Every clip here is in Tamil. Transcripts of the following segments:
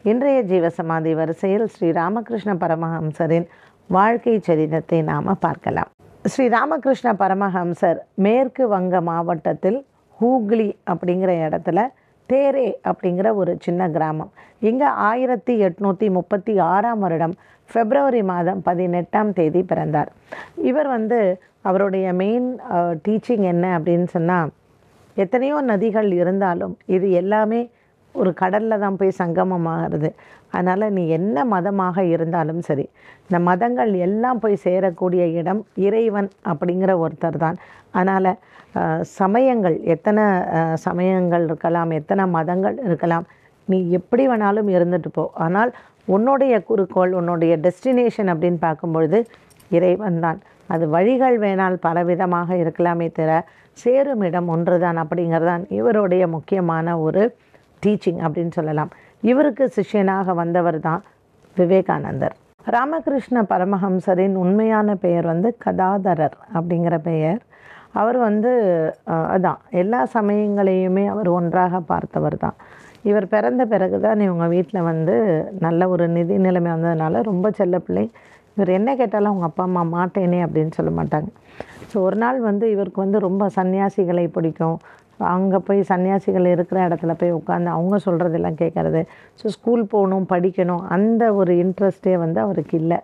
இன்றைய ஜீவசமாதி வரிசையில் ஸ்ரீ ராமகிருஷ்ண பரமஹம்சரின் வாழ்க்கை சரிதத்தை நாம் பார்க்கலாம் ஸ்ரீ ராமகிருஷ்ண பரமஹம்சர் மேற்கு வங்க மாவட்டத்தில் ஹூக்ளி அப்படிங்கிற இடத்துல தேரே அப்படிங்கிற ஒரு சின்ன கிராமம் இங்கே ஆயிரத்தி எட்நூற்றி முப்பத்தி ஆறாம் வருடம் பிப்ரவரி மாதம் பதினெட்டாம் தேதி பிறந்தார் இவர் வந்து அவருடைய மெயின் டீச்சிங் என்ன அப்படின்னு சொன்னால் எத்தனையோ நதிகள் இருந்தாலும் இது எல்லாமே ஒரு கடலில் தான் போய் சங்கமமாகிறது அதனால் நீ என்ன மதமாக இருந்தாலும் சரி இந்த மதங்கள் எல்லாம் போய் சேரக்கூடிய இடம் இறைவன் அப்படிங்கிற ஒருத்தர் தான் அதனால் சமயங்கள் எத்தனை அஹ், சமயங்கள் இருக்கலாம் எத்தனை மதங்கள் இருக்கலாம் நீ எப்படி வேணாலும் இருந்துட்டு போ ஆனால் உன்னுடைய குறிக்கோள் உன்னுடைய டெஸ்டினேஷன் அப்படின்னு பார்க்கும்பொழுது இறைவன் தான் அது வழிகள் வேணால் பலவிதமாக இருக்கலாமே தவிர சேரும் இடம் ஒன்றுதான் அப்படிங்கிறதான் இவருடைய முக்கியமான ஒரு டீச்சிங் அப்படின்னு சொல்லலாம் இவருக்கு சிஷ்யனாக வந்தவர் தான் விவேகானந்தர் ராமகிருஷ்ண பரமஹம்சரின் உண்மையான பெயர் வந்து கதாதரர் அப்படிங்கிற பெயர் அவர் வந்து அஹ், அதான் எல்லா சமயங்களையுமே அவர் ஒன்றாக பார்த்தவர் தான் இவர் பிறந்த பிறகு தான் இவங்க வீட்டில் வந்து நல்ல ஒரு நிதி நிலைமை வந்ததுனால ரொம்ப செல்லப்பிள்ளை இவர் என்ன கேட்டாலும் அவங்க அப்பா அம்மா மாட்டேனே அப்படின்னு சொல்ல மாட்டாங்க ஸோ ஒரு நாள் வந்து இவருக்கு வந்து ரொம்ப சன்னியாசிகளை பிடிக்கும் அங்கே போய் சன்னியாசிகள் இருக்கிற இடத்துல போய் உட்காந்து அவங்க சொல்கிறதெல்லாம் கேட்குறது ஸோ ஸ்கூல் போகணும் படிக்கணும் அந்த ஒரு இன்ட்ரெஸ்டே வந்து அவருக்கு இல்லை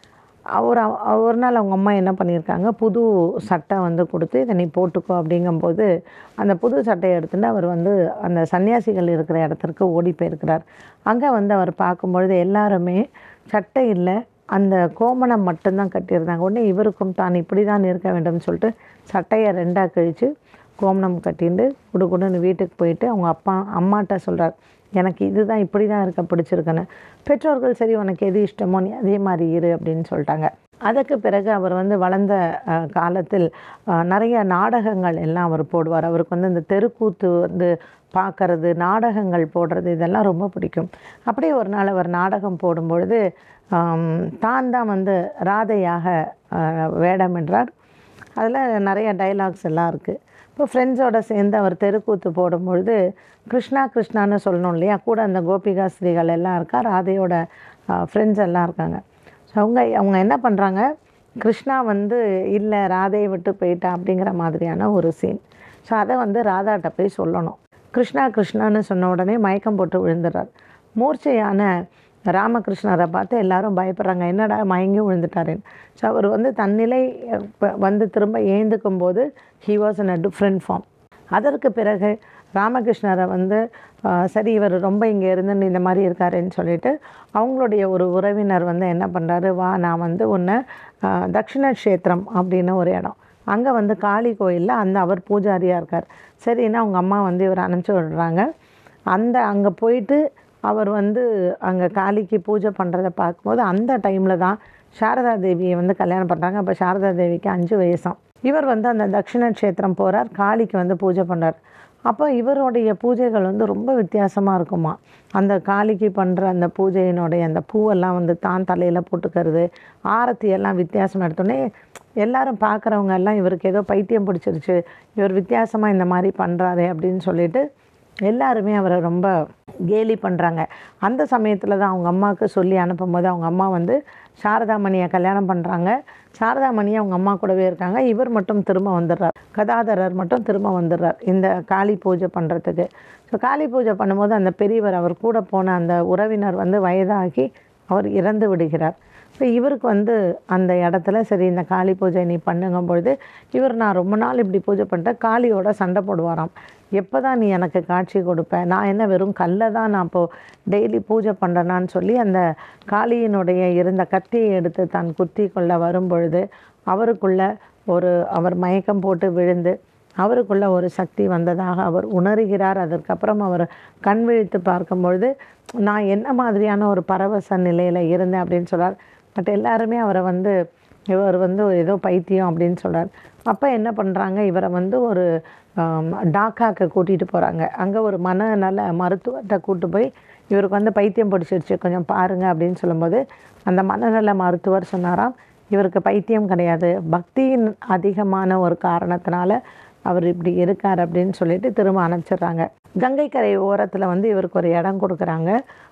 அவர் அவ- ஒரு நாள் அவங்க அம்மா என்ன பண்ணியிருக்காங்க புது சட்டை வந்து கொடுத்து இதை நீ போட்டுக்கோ அப்படிங்கும்போது அந்த புது சட்டையை எடுத்துட்டு அவர் வந்து அந்த சன்னியாசிகள் இருக்கிற இடத்திற்கு ஓடி போயிருக்கிறார் அங்கே வந்து அவர் பார்க்கும்பொழுது எல்லாருமே சட்டை இல்லை அந்த கோமணம் மட்டும்தான் கட்டியிருந்தாங்க உடனே இவருக்கும் தான் இப்படி தான் இருக்க வேண்டும்னு சொல்லிட்டு சட்டையை ரெண்டாக கழித்து கோமணம் கட்டிண்டு குடுகுடுன்னு வீட்டுக்கு போயிட்டு அவங்க அப்பா அம்மாட்ட சொல்கிறார் எனக்கு இதுதான் இப்படி தான் இருக்க பிடிச்சிருக்குன்னு பெற்றோர்கள் சரி உனக்கு எது இஷ்டமோ நீ அதே மாதிரி இரு அப்படின்னு சொல்லிட்டாங்க அதுக்கு பிறகு அவர் வந்து வளர்ந்த அஹ், காலத்தில் அஹ், நிறைய நாடகங்கள் எல்லாம் அவர் போடுவார் அவருக்கு வந்து இந்த தெருக்கூத்து வந்து பார்க்கறது நாடகங்கள் போடுறது இதெல்லாம் ரொம்ப பிடிக்கும் அப்படியே ஒரு நாள் அவர் நாடகம் போடும்பொழுது ஆம், தான் தான் வந்து ராதையாக அஹ், வேடமின்றார் அதில் நிறைய டைலாக்ஸ் எல்லாம் இருக்குது இப்போ ஃப்ரெண்ட்ஸோட சேர்ந்து அவர் தெருக்கூத்து போடும்பொழுது கிருஷ்ணா கிருஷ்ணான்னு சொல்லணும் இல்லையா கூட அந்த கோபிகா ஸ்ரீகள் எல்லாம் இருக்கா ராதையோட ஃப்ரெண்ட்ஸ் எல்லாம் இருக்காங்க ஸோ அவங்க அவங்க என்ன பண்ணுறாங்க கிருஷ்ணா வந்து இல்லை ராதையை விட்டு போயிட்டா அப்படிங்கிற மாதிரியான ஒரு சீன் ஸோ அதை வந்து ராதாட்ட போய் சொல்லணும் கிருஷ்ணா கிருஷ்ணான்னு சொன்ன உடனே மயக்கம் போட்டு விழுந்துடுறார் மூர்ச்சையான ராமகிருஷ்ணரை பார்த்து எல்லாரும் பயப்படுறாங்க என்னடா மயங்கி விழுந்துட்டாருன்னு ஸோ அவர் வந்து தன்னிலை அஹ், ப- வந்து திரும்ப ஏந்துக்கும் போது he was in a different form அதற்கு பிறகு ராமகிருஷ்ணரை வந்து அஹ், சரி இவர் ரொம்ப இங்கே இருந்து இந்த மாதிரி இருக்காருன்னு சொல்லிட்டு அவங்களுடைய ஒரு உறவினர் வந்து என்ன பண்ணுறாரு வா நான் வந்து உன்னை அஹ், தக்ஷிண க்ஷேத்திரம் அப்படின்னு ஒரு இடம் அங்கே வந்து காளி கோயிலில் அந்த அவர் பூஜாரியாக இருக்கார் சரின்னா அவங்க அம்மா வந்து இவர் அனுப்பிச்சி விடுறாங்க அந்த அங்கே போயிட்டு அவர் வந்து அங்கே காளிக்கு பூஜை பண்ணுறதை பார்க்கும்போது அந்த டைமில் தான் சாரதா தேவியை வந்து கல்யாணம் பண்ணுறாங்க அப்போ சாரதா தேவிக்கு அஞ்சு வயசாம் இவர் வந்து அந்த தட்சிண க்ஷேத்திரம் போகிறார் காளிக்கு வந்து பூஜை பண்ணுறார் அப்போ இவருடைய பூஜைகள் வந்து ரொம்ப வித்தியாசமாக இருக்குமா அந்த காளிக்கு பண்ணுற அந்த பூஜையினுடைய அந்த பூவெல்லாம் வந்து தான் தலையில் போட்டுக்கிறது ஆரத்தி எல்லாம் வித்தியாசம் எடுத்தோடனே எல்லாரும் பார்க்குறவங்க எல்லாம் இவருக்கு ஏதோ பைத்தியம் பிடிச்சிருச்சு இவர் வித்தியாசமாக இந்த மாதிரி பண்ணுறாரே அப்படின்னு சொல்லிட்டு எல்லாருமே அவரை ரொம்ப கேலி பண்ணுறாங்க அந்த சமயத்தில் தான் அவங்க அம்மாவுக்கு சொல்லி அனுப்பும்போது அவங்க அம்மா வந்து சாரதாமணியை கல்யாணம் பண்ணுறாங்க சாரதாமணி அவங்க அம்மா கூடவே இருக்காங்க இவர் மட்டும் திரும்ப வந்துடுறார் கதாதரர் மட்டும் திரும்ப வந்துடுறார் இந்த காளி பூஜை பண்ணுறதுக்கு ஸோ காளி பூஜை பண்ணும்போது அந்த பெரியவர் அவர் கூட போன அந்த உறவினர் வந்து வயதாகி அவர் இறந்து விடுகிறார் ஸோ இவருக்கு வந்து அந்த இடத்துல சரி இந்த காளி பூஜை நீ பண்ணுங்கும் பொழுது இவர் நான் ரொம்ப நாள் இப்படி பூஜை பண்ணிட்டேன் காளியோட சண்டை போடுவாராம் எப்போ தான் நீ எனக்கு காட்சி கொடுப்ப நான் என்ன வெறும் கல்லை தான் நான் இப்போது டெய்லி பூஜை பண்ணுறேனான்னு சொல்லி அந்த காளியினுடைய இருந்த கத்தியை எடுத்து தான் குத்தி கொள்ள வரும் பொழுது அவருக்குள்ள ஒரு அவர் மயக்கம் போட்டு விழுந்து அவருக்குள்ள ஒரு சக்தி வந்ததாக அவர் உணர்கிறார் அதற்கப்புறம் அவர் கண் விழித்து பார்க்கும் பொழுது நான் என்ன மாதிரியான ஒரு பரவச நிலையில் இருந்தேன் அப்படின்னு சொல்றார் பட் எல்லாருமே அவரை வந்து இவர் வந்து ஏதோ பைத்தியம் அப்படின்னு சொல்றார் அப்போ என்ன பண்ணுறாங்க இவரை வந்து ஒரு ஆம், டாக்காக்கு கூட்டிகிட்டு போகிறாங்க அங்கே ஒரு மனநல மருத்துவர்கிட்ட கூட்டு போய் இவருக்கு வந்து பைத்தியம் பிடிச்சிருச்சு கொஞ்சம் பாருங்க அப்படின்னு சொல்லும்போது அந்த மனநல மருத்துவர் சொன்னாராம் இவருக்கு பைத்தியம் கிடையாது பக்தியின் அதிகமான ஒரு காரணத்தினால அவர் இப்படி இருக்கார் அப்படின்னு சொல்லிட்டு திரும்ப அனுப்பிச்சிடுறாங்க கங்கை கரை ஓரத்தில் வந்து இவருக்கு ஒரு இடம் கொடுக்குறாங்க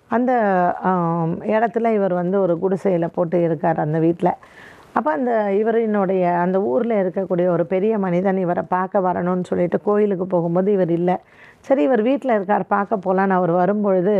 அந்த ஆம், இடத்துல இவர் வந்து ஒரு குடிசையில் போட்டு இருக்கார் அந்த வீட்டில் அப்போ அந்த இவரினுடைய அந்த ஊரில் இருக்கக்கூடிய ஒரு பெரிய மனிதன் இவரை பார்க்க வரணும்னு சொல்லிட்டு கோயிலுக்கு போகும்போது இவர் இல்லை சரி இவர் வீட்டில் இருக்கார் பார்க்க போகலான்னு அவர் வரும்பொழுது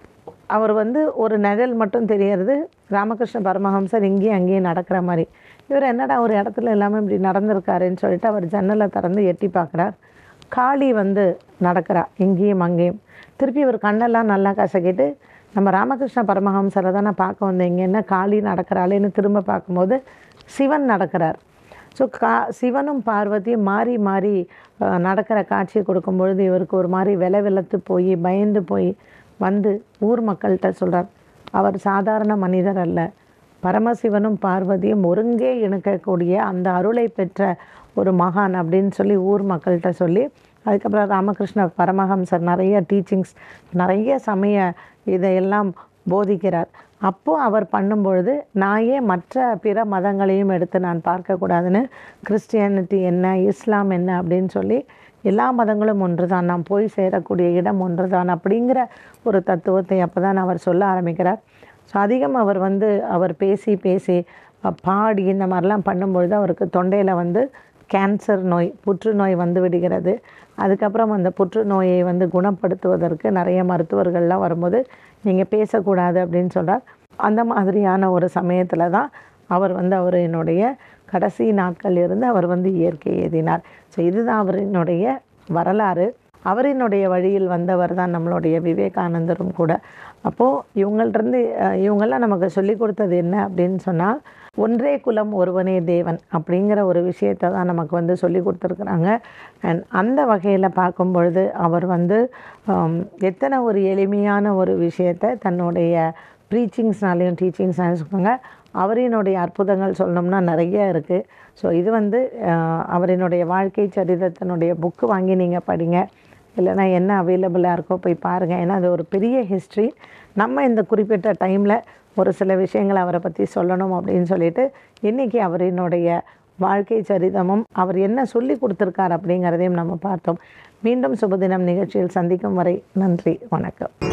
அவர் வந்து ஒரு நிழல் மட்டும் தெரியறது ராமகிருஷ்ண பரமஹம்சர் இங்கேயும் அங்கேயும் நடக்கிற மாதிரி இவர் என்னடா ஒரு இடத்துல இல்லாமல் இப்படி நடந்திருக்காருன்னு சொல்லிட்டு அவர் ஜன்னலை திறந்து எட்டி பார்க்குறார் காளி வந்து நடக்கிறா இங்கேயும் அங்கேயும் திருப்பி இவர் கண்ணெல்லாம் நல்லா கசக்கிட்டு நம்ம ராமகிருஷ்ண பரமஹம்சரை தான் நான் பார்க்க வந்தேன் இங்கே என்ன காளி நடக்கிறாளேன்னு திரும்ப பார்க்கும்போது சிவன் நடக்கிறார் ஸோ கா சிவனும் பார்வதியும் மாறி மாறி அஹ், நடக்கிற காட்சியை கொடுக்கும் பொழுது இவருக்கு ஒரு மாதிரி விலை வெள்ளத்து போய் பயந்து போய் வந்து ஊர் மக்கள்கிட்ட சொல்கிறார் அவர் சாதாரண மனிதர் அல்ல பரமசிவனும் பார்வதியும் ஒருங்கே இணைக்கக்கூடிய அந்த அருளை பெற்ற ஒரு மகான் அப்படின்னு சொல்லி ஊர் மக்கள்கிட்ட சொல்லி அதுக்கப்புறம் ராமகிருஷ்ண பரமஹம்சர் நிறைய டீச்சிங்ஸ் நிறைய சமய இதையெல்லாம் போதிக்கிறார் அப்போது அவர் பண்ணும்பொழுது நான் ஏன் மற்ற பிற மதங்களையும் எடுத்து நான் பார்க்கக்கூடாதுன்னு கிறிஸ்டியானிட்டி என்ன இஸ்லாம் என்ன அப்படின்னு சொல்லி எல்லா மதங்களும் ஒன்று தான் நாம் போய் சேரக்கூடிய இடம் ஒன்று தான் அப்படிங்கிற ஒரு தத்துவத்தை அப்போ தான் அவர் சொல்ல ஆரம்பிக்கிறார் ஸோ அதிகம் அவர் வந்து அவர் பேசி பேசி அஹ், பாடி இந்த மாதிரிலாம் பண்ணும்பொழுது அவருக்கு தொண்டையில் வந்து கேன்சர் நோய் புற்றுநோய் வந்து விடுகிறது அதுக்கப்புறம் அந்த புற்றுநோயை வந்து குணப்படுத்துவதற்கு நிறைய மருத்துவர்கள்லாம் வரும்போது நீங்கள் பேசக்கூடாது அப்படின்னு சொல்கிறார் அந்த மாதிரியான ஒரு சமயத்தில் தான் அவர் வந்து அவரினுடைய கடைசி நாட்கள் இருந்து அவர் வந்து இயற்கை எழுதினார் ஸோ இதுதான் அவரினுடைய வரலாறு அவரினுடைய வழியில் வந்தவர் தான் நம்மளுடைய விவேகானந்தரும் கூட அப்போது இவங்கள்ட்டருந்து அஹ், இவங்கெல்லாம் நமக்கு சொல்லி கொடுத்தது என்ன அப்படின்னு சொன்னால் ஒன்றே குலம் ஒருவனே தேவன் அப்படிங்கிற ஒரு விஷயத்தை தான் நமக்கு வந்து சொல்லி கொடுத்துருக்குறாங்க அண்ட் அந்த வகையில் பார்க்கும் பொழுது அவர் வந்து ஆம், எத்தனை ஒரு எளிமையான ஒரு விஷயத்தை தன்னுடைய ப்ரீச்சிங்ஸ்னாலையும் டீச்சிங்ஸ்னாலையும் சொல்லுவாங்க அவரினுடைய அற்புதங்கள் சொல்லணும்னா நிறைய இருக்குது ஸோ இது வந்து அஹ், அவரினுடைய வாழ்க்கை சரிதத்தினுடைய புக்கு வாங்கி நீங்கள் படிங்க இல்லைன்னா என்ன அவைலபிளாக இருக்கோ போய் பாருங்கள் ஏன்னா அது ஒரு பெரிய ஹிஸ்ட்ரி நம்ம இந்த குறிப்பிட்ட டைமில் ஒரு சில விஷயங்களை அவரை பற்றி சொல்லணும் அப்படின்னு சொல்லிட்டு இன்றைக்கி அவரினுடைய வாழ்க்கை சரிதமும் அவர் என்ன சொல்லி கொடுத்துருக்கார் அப்படிங்கிறதையும் நம்ம பார்த்தோம் மீண்டும் சுபதினம் நிகழ்ச்சியில் சந்திக்கும் வரை நன்றி வணக்கம்